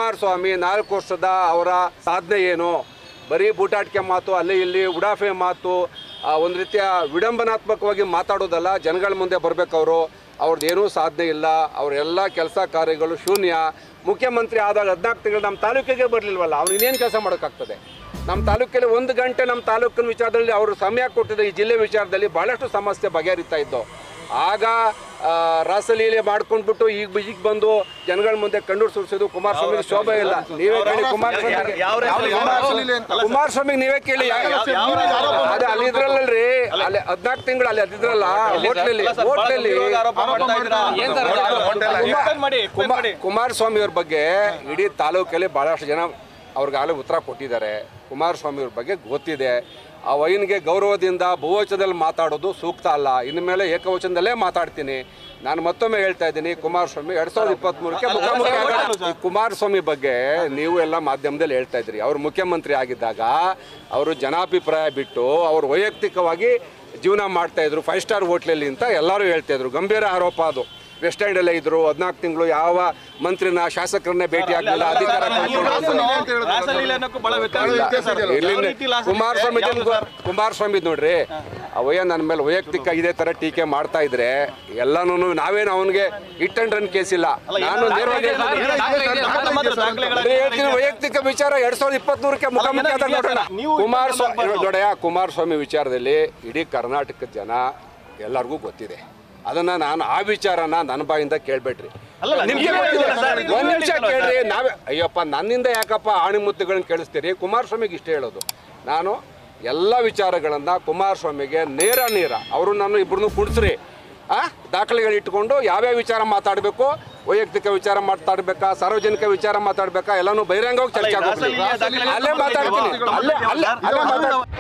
ಕುಮಾರಸ್ವಾಮಿ ನಾಲ್ಕು ವರ್ಷದ ಅವರ ಸಾಧನೆ ಏನು ಬರೀ ಬೂಟಾಟಿಕೆ ಮಾತು ಅಲ್ಲಿ ಇಲ್ಲಿ ಉಡಾಫೆ ಮಾತು ಆ, ಒಂದು ರೀತಿಯ ವಿಡಂಬನಾತ್ಮಕವಾಗಿ ಮಾತಾಡೋದಲ್ಲ ಜನಗಳ ಮುಂದೆ ಬರಬೇಕು ಅವರು ಅವ್ರದ್ದೇನೂ ಸಾಧನೆ ಇಲ್ಲ ಅವರೆಲ್ಲ ಕೆಲಸ ಕಾರ್ಯಗಳು ಶೂನ್ಯ ಮುಖ್ಯಮಂತ್ರಿ ಆದಾಗ ಹದಿನಾಲ್ಕು ತಿಂಗಳು ನಮ್ಮ ತಾಲೂಕಿಗೆ ಬರಲಿಲ್ವಲ್ಲ ಅವ್ರು ಇನ್ನೇನು ಕೆಲಸ ಮಾಡೋಕ್ಕಾಗ್ತದೆ ನಮ್ಮ ತಾಲೂಕಲ್ಲಿ ಒಂದು ಗಂಟೆ ನಮ್ಮ ತಾಲೂಕಿನ ವಿಚಾರದಲ್ಲಿ ಅವರು ಸಮಯ ಕೊಟ್ಟಿದ್ದ ಈ ಜಿಲ್ಲೆ ವಿಚಾರದಲ್ಲಿ ಭಾಳಷ್ಟು ಸಮಸ್ಯೆ ಬಗೆಹರಿತಾ ಇದ್ದು ಆಗ ಆ, ರಾಸಲೀಲೆ ಮಾಡ್ಕೊಂಡ್ಬಿಟ್ಟು ಈಗ ಈಗ ಬಂದು ಜನಗಳ ಮುಂದೆ ಕಣ್ಣು ಸುರಿಸೋದು ಕುಮಾರಸ್ವಾಮಿಗೆ ಶೋಭೆ ಇಲ್ಲ ನೀವೇ ಕೇಳಿ ಕುಮಾರಸ್ವಾಮಿ ಯಾವ ರಾಸಲೀಲೆ? ಯಾವ ರಾಸಲೀಲೆ ಅಂತ? ಕುಮಾರಸ್ವಾಮಿಗೆ ನೀವೇ ಕೇಳಿ ಯಾವ- ಯಾವ- ಯಾವ- ಅದೇ ಅಲ್ಲಿ ಇದ್ರಲ್ಲಲ್ರಿ ಅಲ್ಲಿ ಹದಿನಾಲ್ಕು ತಿಂಗಳು ಅಲ್ಲಿ ಅದಿದ್ರಲ್ಲ ಹೋಟ್ಲಲ್ಲಿ ಹೋಟ್ಲಲ್ಲಿ ಆರೋಪ ಮಾಡ್ತಾ ಇದ್ದೀರಾ? ಏನ್ ಸರ್ ಅದು? ಕುಮಾರ್- Explain ಮಾಡಿ, explain ಕುಮಾರ್ ಮಾಡಿ. ಕುಮಾರಸ್ವಾಮಿ ಅವ್ರ ಬಗ್ಗೆ ಇಡೀ ತಾಲೂಕಲ್ಲಿ ಭಾಳಷ್ಟು ಜನ ಅವ್ರಿಗಾಗಲೇ ಉತ್ತರ ಕೊಟ್ಟಿದ್ದಾರೆ ಕುಮಾರಸ್ವಾಮಿ ಅವ್ರ ಬಗ್ಗೆ ಗೊತ್ತಿದೆ ಆ ವೈನ್ಗೆ ಗೌರವದಿಂದ ಬಹುವಚನದಲ್ಲಿ ಮಾತಾಡೋದು ಸೂಕ್ತ ಅಲ್ಲ ಇನ್ನು ಮೇಲೆ ಏಕವಚನದಲ್ಲೇ ಮಾತಾಡ್ತೀನಿ ನಾನು ಮತ್ತೊಮ್ಮೆ ಹೇಳ್ತಾ ಇದ್ದೀನಿ ಕುಮಾರಸ್ವಾಮಿ ಎರಡ್ ಸಾವಿರದ ಇಪ್ಪತ್ತ್ಮೂರಕ್ಕೆ ಮುಖಾಮುಖಿ ಆಗೋಣ. ಈ ಕುಮಾರಸ್ವಾಮಿ ಬಗ್ಗೆ ನೀವು ಎಲ್ಲ ಮಾಧ್ಯಮದಲ್ಲಿ ಹೇಳ್ತಾ ಇದ್ರಿ ಅವ್ರು ಮುಖ್ಯಮಂತ್ರಿ ಆಗಿದ್ದಾಗ ಅವರು ಜನಾಭಿಪ್ರಾಯ ಬಿಟ್ಟು ಅವರು ವೈಯಕ್ತಿಕವಾಗಿ ಜೀವನ ಮಾಡ್ತಾ ಇದ್ರು ಫೈವ್ ಸ್ಟಾರ್ ಹೋಟ್ಲಲ್ಲಿ ಅಂತ ಎಲ್ಲರೂ ಹೇಳ್ತಾ ಇದ್ರು ಗಂಭೀರ ಆರೋಪ ಅದು ವೆಸ್ಟ್ ಎಂಡಲ್ಲೇ ಇದ್ರು ಹದಿನಾಲ್ಕು ತಿಂಗಳು ಯಾವ ಮಂತ್ರಿನ ಶಾಸಕರನ್ನೇ ಭೇಟಿ ಆಗಲಿಲ್ಲ ಅಧಿಕಾರ ಕಳ್ಕೊಂಡು ರಾಸಲೀಲೆ ಅನ್ನೋಕ್ಕೂ ಬಹಳ ವ್ಯತ್ಯಾಸ ಇದೆ ಸರ್. ಇಲ್ಲಿ ಯಾವ ರೀತಿ ರಾಸಲೀಲೆ- ಕುಮಾರಸ್ವಾಮಿ ಯಾವ ತರ- ಕುಮಾರಸ್ವಾಮಿ ನೋಡ್ರಿ ಅವಯ್ಯ ನನ್ನ ಮೇಲೆ ವೈಯಕ್ತಿಕ ಇದೇ ತರ ಟೀಕೆ ಮಾಡ್ತಾ ಇದ್ರೆ ಎಲ್ಲಾನು ನಾವೇನು ಅವನಿಗೆ ಹಿಟ್ ಅಂಡ್ ರನ್ ಕೇಸ್ ಇಲ್ಲ ನಾನು ನೇರವಾಗಿ ಹೇಳ್ತೀನಿ. ದಾಖಲೆ ಮಾತ್ರ ದಾಖಲೆಗಳ- ಅದೇ ಹೇಳ್ತೀನಿ ವೈಯಕ್ತಿಕ ವಿಚಾರ ಎರಡ್ ಸಾವಿರದ ಇಪ್ಪತ್ಮೂರಕ್ಕೆ ಮುಖಾಮುಖಿ ಆದಾಗ ನೋಡೋಣ ನೀವು ಕುಮಾರಸ್ವಾಮಿ ನೋಡಯ್ಯ ಕುಮಾರಸ್ವಾಮಿ ವಿಚಾರದಲ್ಲಿ ಇಡೀ ಕರ್ನಾಟಕದ ಜನ ಎಲ್ಲರಿಗೂ ಗೊತ್ತಿದೆ ಅದನ್ನ ನಾನು ಆ ವಿಚಾರನ ನನ್ನ ಬಾಯಿಂದ ಕೇಳ್ಬೇಡ್ರಿ ಅಲ್ಲಲ್ಲ, ನಿಮ್ಗೆ ನೀವು ಗೊತ್ತಿದೆ. ಹೇಳಿದ್ರಲ್ಲ ಸರ್, ನೀವು ಒಂದ್ ನಿಮಿಷ ಹೇಳಿದ್ರಲ್ಲ ಕೇಳ್ರಿ ನಾವೇ ಅಯ್ಯಪ್ಪ ನನ್ನಿಂದ ಯಾಕಪ್ಪ ಆಣಿಮುತ್ತುಗಳನ್ನ ಕೇಳಿಸ್ತೀರಿ ಕುಮಾರಸ್ವಾಮಿಗೆ ಇಷ್ಟ ಹೇಳೋದು ನಾನು ಎಲ್ಲ ವಿಚಾರಗಳನ್ನ ಕುಮಾರಸ್ವಾಮಿಗೆ ನೇರ ನೇರ ಅವರು ನಾನು ಇಬ್ಬರನ್ನು ಕುಡಿಸ್ರಿ ಆ ದಾಖಲೆಗಳು ಇಟ್ಕೊಂಡು ಯಾವ್ಯಾವ ವಿಚಾರ ಮಾತಾಡಬೇಕು ವೈಯಕ್ತಿಕ ವಿಚಾರ ಮಾತಾಡ್ಬೇಕಾ ಸಾರ್ವಜನಿಕ ವಿಚಾರ ಮಾತಾಡ್ಬೇಕಾ ಎಲ್ಲಾನು ಬಹಿರಂಗವಾಗಿ ಚರ್ಚೆ ಆಗೋಗ್ಲಿ. ರಾಸಲೀಲೆ ದಾಖಲೆಗಳು ಅಲ್ಲೇ ಮಾತಾಡ್ತೀನಿ ಅಲ್ಲೇ ಅಲ್ಲೇ ಅಲ್ಲೇ ಮಾತಾಡ್ತೀನಿ